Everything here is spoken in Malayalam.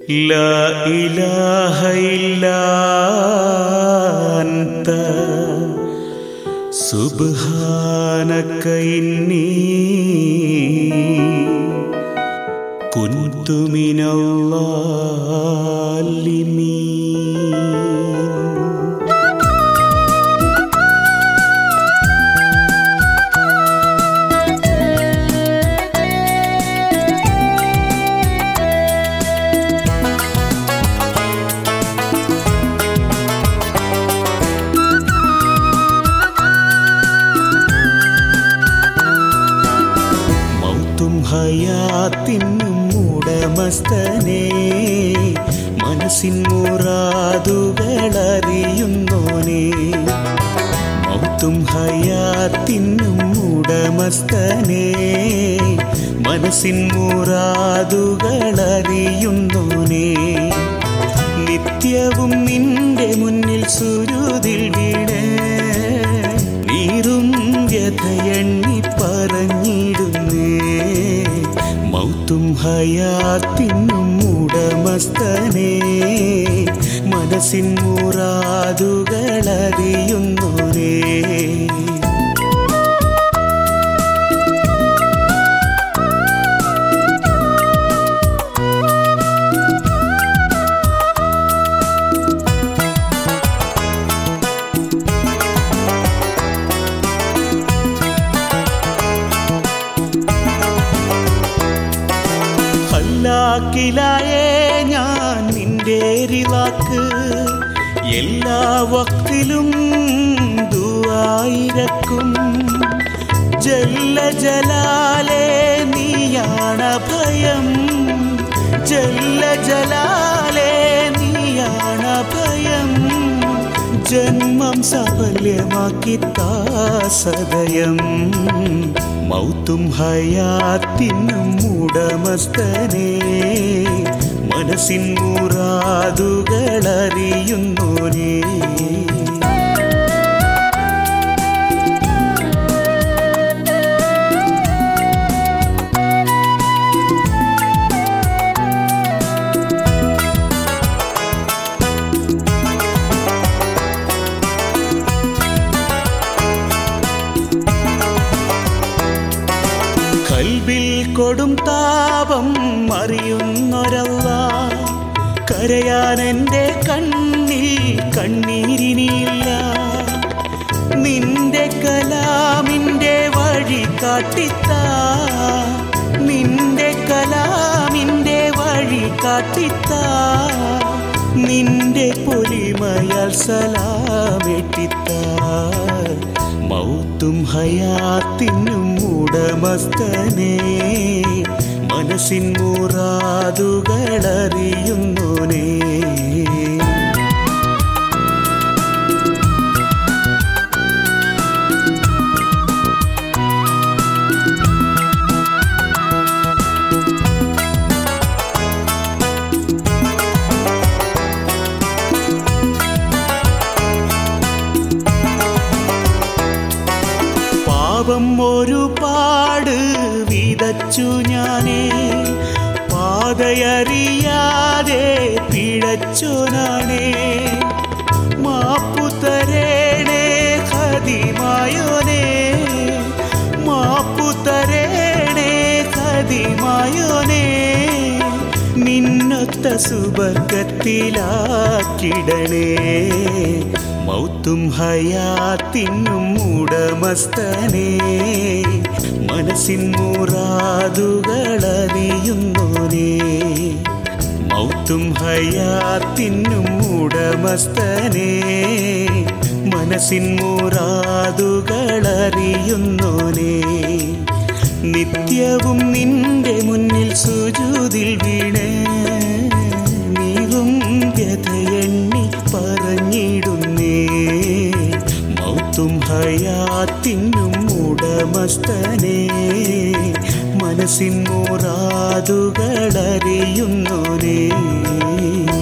لا إله إلا أنت سبحانك إني كنت من الظالمين മൗത്തും ഹയാത്തിനും ഉടമസ്ഥനെ മനസ്സിൻ മുറാതുകളറിയുന്നോനെ മൗത്തും ഹയാത്തിനും ഉടമസ്ഥനെ മനസ്സിൻ മുറാതുകളറിയുന്നോനെ നിത്യവും നിന്റെ മുന്നിൽ സുരുതിൽ വീണ് നീറും വ്യഥയണ്ണി പറഞ്ഞിടുന്നേ മൗത്തും ഹയാത്തിനും ഉടമസ്ഥനെ മനസ്സിൻ മുറാതുകളറിയുന്നോരേ ഹല്ലാക്കിലായേ ഞാൻ നിന്റെ റിവാക്ക് എല്ലാ വക്തിലും ദുവായിരക്കും ജല്ല ജലാലേ നീയാണ ഭയം ജല്ല ജലാലേ നീയാണ ഭയം ജന്മം സാഫല്യമാക്കി താ സദയം മൗത്തും ഹയാത്തിനും ഉടമസ്ഥനെ മനസ്സിൻ മുറാതുകളറിയുന്നോനേ കൽബിൽ കൊടും താപം അറിയുന്നൊരല്ല കരയാൻ എൻ്റെ കണ്ണിൽ കണ്ണീരിനില്ല നിന്റെ കലാമിൻ്റെ വഴി കാട്ടിത്താ നിന്റെ കലാമിൻ്റെ വഴി കാട്ടിത്താ നിന്റെ പൊലിമയാൽ സലാമെട്ടിത്താ മൗത്തും ഹയാത്തിനും ഉടമസ്ഥനെ മനസ്സിൻ മുറാതുകളറിയുന്നോനേ പാപം ഒരുപാട് വിതച്ചു ഞാനേ പാതയറിയാതെ പിഴച്ചു നാണേ മാപ്പു തരേണേ ഖതിമായോനേ മാപ്പു തരേണേ ഖതിമായോനേ നിന്നൊത്ത സുബർക്കത്തിലാക്കിടണേ മൗത്തും ഹയാത്തിനും ഉടമസ്ഥനെ മനസ്സിൻ മുറാതുകളറിയുന്നോനേ മൗത്തും ഹയാത്തിനും ഉടമസ്ഥനെ മനസ്സിൻ മുറാതുകളറിയുന്നോനേ നിത്യവും നിന്റെ മുന്നിൽ സുജൂതിൽ വീണ് നീറും വ്യഥയെണ്ണി പറഞ്ഞിടുന്നേ മൗത്തും ഹയാത്തിനും ഉടമസ്ഥനെ മനസ്സിൻ മുറാതുകളറിയുന്നോരേ